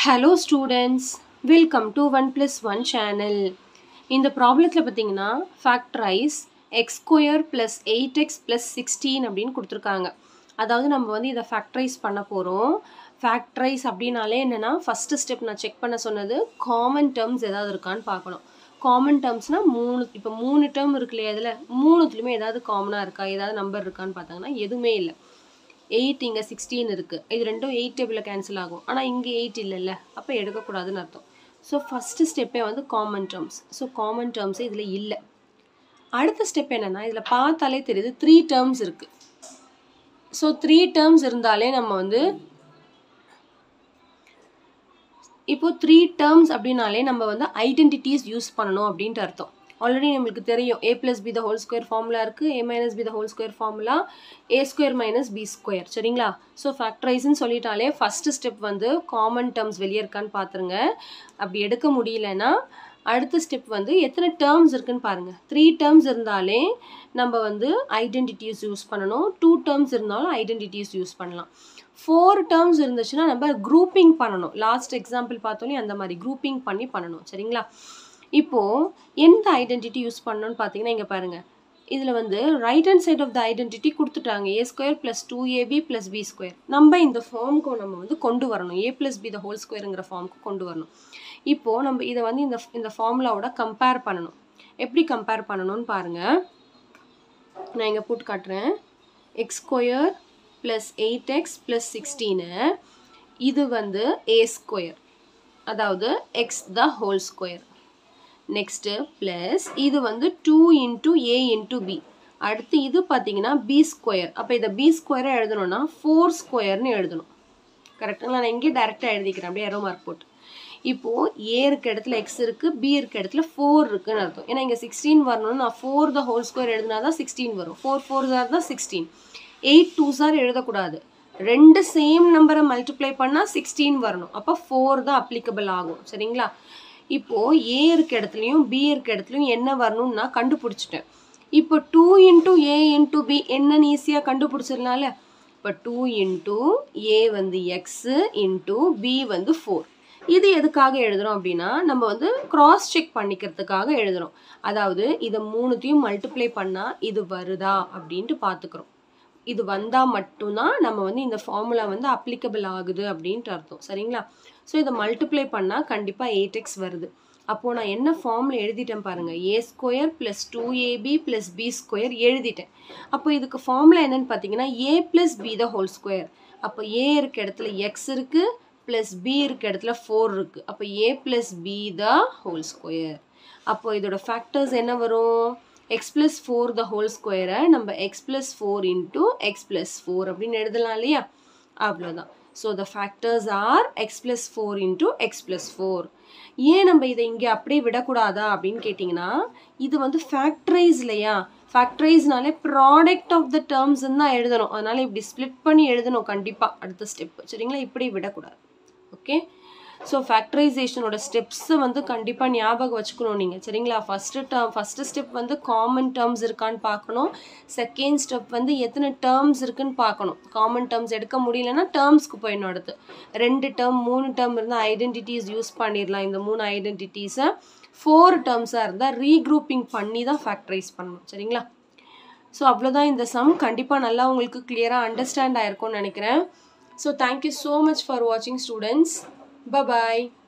Hello students welcome to one plus one channel இந்த ப்ராப்ளத்தில் பார்த்தீங்கன்னா factorise x square plus eight x plus sixteen அப்படின்னு கொடுத்துருக்காங்க அதாவது நம்ம வந்து இதை ஃபேக்டரைஸ் பண்ண போகிறோம் ஃபேக்டரைஸ் அப்படின்னாலே என்னென்னா ஃபஸ்ட்டு ஸ்டெப் நான் செக் பண்ண சொன்னது காமன் டேர்ம்ஸ் ஏதாவது இருக்கான்னு பார்க்கணும் காமன் டேர்ம்ஸ்னால் மூணு இப்போ மூணு டேர்ம் இருக்கு இல்லையா இதில் மூணுத்துலேயுமே ஏதாவது காமனாக இருக்கா ஏதாவது நம்பர் இருக்கான்னு பார்த்தாங்கன்னா எதுவுமே இல்லை எயிட் இங்கே சிக்ஸ்டீன் இருக்குது இது ரெண்டும் எயிட் டேபிளில் கேன்சல் ஆகும் ஆனால் இங்கே எயிட் இல்லைல்ல அப்போ எடுக்கக்கூடாதுன்னு அர்த்தம் ஸோ ஃபஸ்ட்டு ஸ்டெப்பே வந்து common terms so common terms இதில் இல்லை அடுத்த ஸ்டெப் என்னென்னா இதில் பார்த்தாலே தெரியுது த்ரீ டேர்ம்ஸ் இருக்குது ஸோ த்ரீ டேர்ம்ஸ் இருந்தாலே நம்ம வந்து இப்போ த்ரீ டேர்ம்ஸ் அப்படின்னாலே நம்ம வந்து ஐடென்டிட்டிஸ் யூஸ் பண்ணணும் அப்படின்ட்டு அர்த்தம் ஆல்ரெடி நம்மளுக்கு தெரியும் A plus B the whole square formula இருக்குது A minus B the whole square formula A square minus B square சரிங்களா ஸோ ஃபேக்டரைஸ்ன்னு சொல்லிட்டாலே ஃபஸ்ட்டு ஸ்டெப் வந்து காமன் டேர்ம்ஸ் வெளியே இருக்கான்னு பார்த்துருங்க அப்படி எடுக்க முடியலன்னா அடுத்த ஸ்டெப் வந்து எத்தனை டேர்ம்ஸ் இருக்குன்னு பாருங்கள் த்ரீ டேர்ம்ஸ் இருந்தாலே நம்ம வந்து ஐடென்டிட்டிஸ் யூஸ் பண்ணணும் டூ டேர்ம்ஸ் இருந்தாலும் ஐடென்டிட்டிஸ் யூஸ் பண்ணலாம் ஃபோர் டேர்ம்ஸ் இருந்துச்சுன்னா நம்ம குரூப்பிங் பண்ணணும் லாஸ்ட் எக்ஸாம்பிள் பார்த்தோன்னே அந்த மாதிரி குரூப்பிங் பண்ணி பண்ணணும் சரிங்களா இப்போது எந்த ஐடென்டிட்டி யூஸ் பண்ணணும்னு பார்த்தீங்கன்னா இங்கே பாருங்கள் இதில் வந்து right hand side of the identity கொடுத்துட்டாங்க A square plus two AB plus B square நம்ம இந்த ஃபார்முக்கு நம்ம வந்து கொண்டு வரணும் A plus B the whole ஸ்கொயருங்கிற ஃபார்முக்கு கொண்டு வரணும் இப்போது நம்ம இதை வந்து இந்த இந்த ஃபார்முலாவோட கம்பேர் பண்ணணும் எப்படி கம்பேர் பண்ணணும்னு பாருங்கள் நான் இங்கே போட்டு காட்டுறேன் x square plus eight x plus sixteen இது வந்து ஏ ஸ்கொயர் அதாவது x the whole square next plus இது வந்து two into A into B அடுத்து இது பார்த்தீங்கன்னா பி ஸ்கொயர் அப்போ இதை பி ஸ்கொயரை எழுதணும்னா ஃபோர் ஸ்கொயர்னு எழுதணும் கரெக்டுங்களா நான் இங்கே டேரெக்டாக எழுதிக்கிறேன் அப்படியே எரோ மார்க் போட்டு இப்போது ஏ இருக்க இடத்துல எக்ஸ் இருக்குது பி இருக்க இடத்துல ஃபோர் இருக்குன்னு அர்த்தம் ஏன்னா இங்கே சிக்ஸ்டீன் வரணும்னு நான் ஃபோர் த ஹோல் ஸ்கொயர் எழுதினா தான் சிக்ஸ்டீன் வரும் ஃபோர் ஃபோர் சார் தான் சிக்ஸ்டீன் எயிட் டூ சார் எழுதக்கூடாது ரெண்டு சேம் நம்பரை மல்டிப்ளை பண்ணால் சிக்ஸ்டீன் வரணும் அப்போ ஃபோர் தான் அப்ளிகபிள் ஆகும் சரிங்களா இப்போது ஏ இருக்க இடத்துலையும் பி இருக்க இடத்துலையும் என்ன வரணும்னு நான் கண்டுபிடிச்சிட்டேன் இப்போ two into A into B என்னன்னு ஈஸியாக கண்டுபிடிச்சிடலாம்ல இப்போ டூ இன்ட்டு ஏ வந்து எக்ஸு இன்ட்டு பி வந்து ஃபோர் இது எதுக்காக எழுதுறோம் அப்படின்னா நம்ம வந்து கிராஸ் செக் பண்ணிக்கிறதுக்காக எழுதுறோம் அதாவது இதை மூணுத்தையும் மல்டிப்ளை பண்ணால் இது வருதா அப்படின்ட்டு பார்த்துக்குறோம் இது வந்தால் மட்டும்தான் நம்ம வந்து இந்த ஃபார்முலா வந்து அப்ளிகபிள் ஆகுது அப்படின்ட்டு அர்த்தம் சரிங்களா ஸோ இதை மல்டிப்ளை பண்ணால் கண்டிப்பாக எயிட் எக்ஸ் வருது அப்போது நான் என்ன ஃபார்மில் எழுதிட்டேன் பாருங்கள் A square plus two AB plus B square எழுதிட்டேன் அப்போ இதுக்கு ஃபார்முலா என்னென்னு பார்த்தீங்கன்னா A plus B the whole square அப்போ ஏ இருக்க இடத்துல எக்ஸ் இருக்குது ப்ளஸ் பி இருக்க இடத்துல ஃபோர் இருக்குது அப்போ A plus B the whole square அப்போ இதோட ஃபேக்டர்ஸ் என்ன வரும் x plus four the whole ஸ்கொயரை நம்ம x plus four into x plus four அப்படின்னு எழுதலாம் இல்லையா அவ்வளோதான் so the factors are x plus four into x plus four ஏன் நம்ம இதை இங்கே அப்படியே விடக்கூடாதா அப்படின்னு கேட்டிங்கன்னா இது வந்து ஃபேக்டரைஸ் இல்லையா ஃபேக்டரைஸ்னாலே ப்ராடக்ட் ஆஃப் த டேர்ம்ஸ்ன்னு தான் எழுதணும் அதனால் இப்படி ஸ்ப்ளிட் பண்ணி எழுதணும் கண்டிப்பாக அடுத்த ஸ்டெப் சரிங்களா இப்படி விடக்கூடாது ஓகே ஸோ ஃபேக்டரைசேஷனோட ஸ்டெப்ஸை வந்து கண்டிப்பாக ஞாபகம் வச்சுக்கணும் நீங்கள் சரிங்களா ஃபஸ்ட்டு டேர்ம் ஃபஸ்ட்டு ஸ்டெப் வந்து காமன் டேர்ம்ஸ் இருக்கான்னு பார்க்கணும் செகண்ட் ஸ்டெப் வந்து எத்தனை டேர்ம்ஸ் இருக்குன்னு பார்க்கணும் காமன் டேர்ம்ஸ் எடுக்க முடியலன்னா டேர்ம்ஸ்க்கு போயிடணும் அடுத்து ரெண்டு டேர்ம் மூணு டேர்ம் இருந்தால் ஐடென்டிட்டிஸ் யூஸ் பண்ணிடலாம் இந்த மூணு ஐடென்டிட்டிஸை ஃபோர் டேர்ம்ஸாக இருந்தால் ரீக்ரூப்பிங் பண்ணி தான் ஃபேக்டரைஸ் பண்ணணும் சரிங்களா ஸோ அவ்வளோதான் இந்த சம் கண்டிப்பாக நல்லா உங்களுக்கு கிளியராக அண்டர்ஸ்டாண்ட் ஆயிருக்கும்னு நினைக்கிறேன் so thank you so much for வாட்சிங் ஸ்டூடெண்ட்ஸ் Bye bye.